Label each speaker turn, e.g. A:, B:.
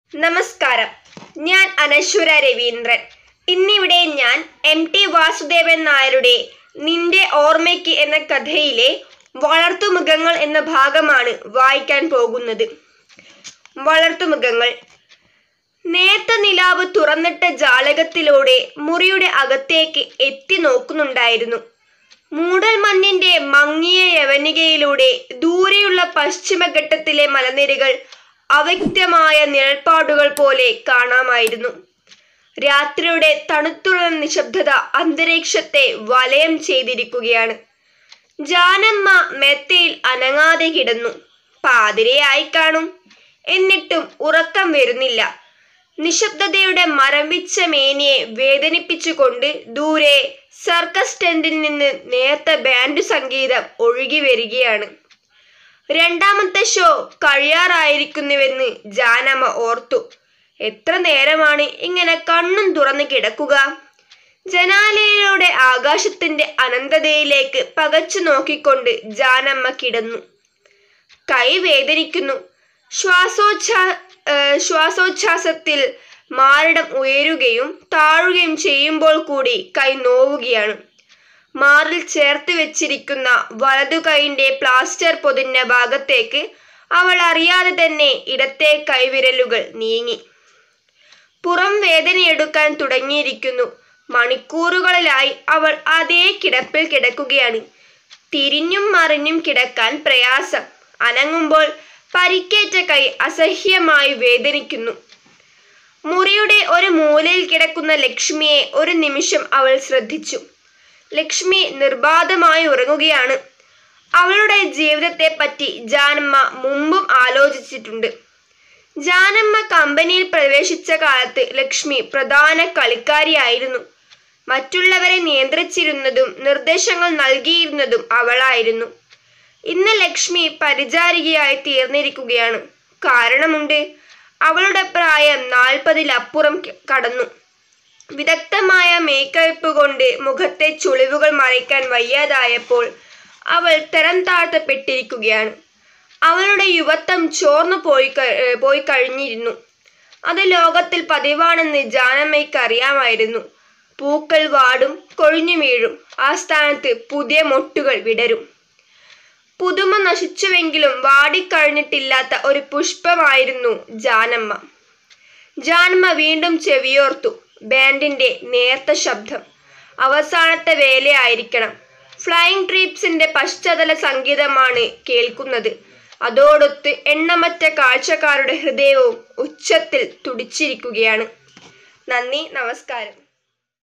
A: നമസ്കാരം ഞാൻ അനശ്വര രവീന്ദ്രൻ ഇന്നിവിടെ ഞാൻ എം ടി വാസുദേവൻ നായരുടെ നിന്റെ ഓർമ്മയ്ക്ക് എന്ന കഥയിലെ വളർത്തുമൃഗങ്ങൾ എന്ന ഭാഗമാണ് വായിക്കാൻ പോകുന്നത് വളർത്തുമൃഗങ്ങൾ നേർത്ത നിലാവ് തുറന്നിട്ട ജാലകത്തിലൂടെ മുറിയുടെ അകത്തേക്ക് എത്തി നോക്കുന്നുണ്ടായിരുന്നു മൂടൽമഞ്ഞിന്റെ മങ്ങിയ യവനികയിലൂടെ ദൂരെയുള്ള പശ്ചിമഘട്ടത്തിലെ മലനിരകൾ അവ്യക്തമായ നിഴൽപ്പാടുകൾ പോലെ കാണാമായിരുന്നു രാത്രിയുടെ തണുത്തുള്ള നിശബ്ദത അന്തരീക്ഷത്തെ വലയം ചെയ്തിരിക്കുകയാണ് ജാനമ്മ മെത്തയിൽ അനങ്ങാതെ കിടന്നു പാതിരയായി കാണും എന്നിട്ടും ഉറക്കം വരുന്നില്ല നിശബ്ദതയുടെ മരവിച്ച മേനിയെ വേദനിപ്പിച്ചുകൊണ്ട് ദൂരെ സർക്കസ് ടെന്റിൽ നിന്ന് നേർത്ത ബാൻഡ് സംഗീതം ഒഴുകി വരികയാണ് രണ്ടാമത്തെ ഷോ കഴിയാറായിരിക്കുന്നുവെന്ന് ജാനമ്മ ഓർത്തു എത്ര നേരമാണ് ഇങ്ങനെ കണ്ണും തുറന്ന് കിടക്കുക ജനാലയിലൂടെ ആകാശത്തിന്റെ അനന്തതയിലേക്ക് പകച്ചു നോക്കിക്കൊണ്ട് ജാനമ്മ കിടന്നു കൈ വേദനിക്കുന്നു ശ്വാസോച്ഛാ ഏഹ് ശ്വാസോച്ഛ്വാസത്തിൽ മാറിടം ഉയരുകയും താഴുകയും ചെയ്യുമ്പോൾ കൂടി കൈ നോവുകയാണ് മാറിൽ ചേർത്ത് വെച്ചിരിക്കുന്ന വലതു കൈയിന്റെ പ്ലാസ്റ്റർ പൊതിഞ്ഞ ഭാഗത്തേക്ക് അവൾ അറിയാതെ തന്നെ ഇടത്തെ കൈവിരലുകൾ നീങ്ങി പുറം വേദനയെടുക്കാൻ തുടങ്ങിയിരിക്കുന്നു മണിക്കൂറുകളിലായി അവൾ അതേ കിടപ്പിൽ കിടക്കുകയാണ് തിരിഞ്ഞും മറിഞ്ഞും കിടക്കാൻ പ്രയാസം അനങ്ങുമ്പോൾ പരിക്കേറ്റ കൈ അസഹ്യമായി വേദനിക്കുന്നു മുറിയുടെ ഒരു മൂലയിൽ കിടക്കുന്ന ലക്ഷ്മിയെ ഒരു നിമിഷം അവൾ ശ്രദ്ധിച്ചു ലക്ഷ്മി നിർബാധമായി ഉറങ്ങുകയാണ് അവളുടെ ജീവിതത്തെ പറ്റി ജാനമ്മ മുമ്പും ആലോചിച്ചിട്ടുണ്ട് ജാനമ്മ കമ്പനിയിൽ പ്രവേശിച്ച കാലത്ത് ലക്ഷ്മി പ്രധാന കളിക്കാരിയായിരുന്നു മറ്റുള്ളവരെ നിയന്ത്രിച്ചിരുന്നതും നിർദ്ദേശങ്ങൾ നൽകിയിരുന്നതും അവളായിരുന്നു ഇന്ന് ലക്ഷ്മി പരിചാരികയായി തീർന്നിരിക്കുകയാണ് കാരണമുണ്ട് അവളുടെ പ്രായം നാൽപ്പതിലപ്പുറം കടന്നു വിദഗ്ധമായ മേക്കപ്പ് കൊണ്ട് മുഖത്തെ ചുളിവുകൾ മറയ്ക്കാൻ വയ്യാതായപ്പോൾ അവൾ തരം താഴ്ത്തപ്പെട്ടിരിക്കുകയാണ് അവളുടെ യുവത്വം ചോർന്നു പോയി ക- ഏർ പോയി കഴിഞ്ഞിരുന്നു അത് ലോകത്തിൽ പതിവാണെന്ന് ജാനമ്മയ്ക്ക് അറിയാമായിരുന്നു പൂക്കൾ വാടും കൊഴിഞ്ഞു വീഴും ആ സ്ഥാനത്ത് പുതിയ മൊട്ടുകൾ വിടരും പുതുമ നശിച്ചുവെങ്കിലും വാടിക്കഴിഞ്ഞിട്ടില്ലാത്ത ഒരു പുഷ്പമായിരുന്നു ജാനമ്മ ജാനമ്മ വീണ്ടും ചെവിയോർത്തു ബാൻഡിന്റെ നേർത്ത ശബ്ദം അവസാനത്തെ വേലയായിരിക്കണം ഫ്ലൈയിങ് ട്രീപ്സിന്റെ പശ്ചാത്തല സംഗീതമാണ് കേൾക്കുന്നത് അതോടൊത്ത് എണ്ണമറ്റ കാഴ്ചക്കാരുടെ ഹൃദയവും ഉച്ചത്തിൽ തുടിച്ചിരിക്കുകയാണ് നന്ദി നമസ്കാരം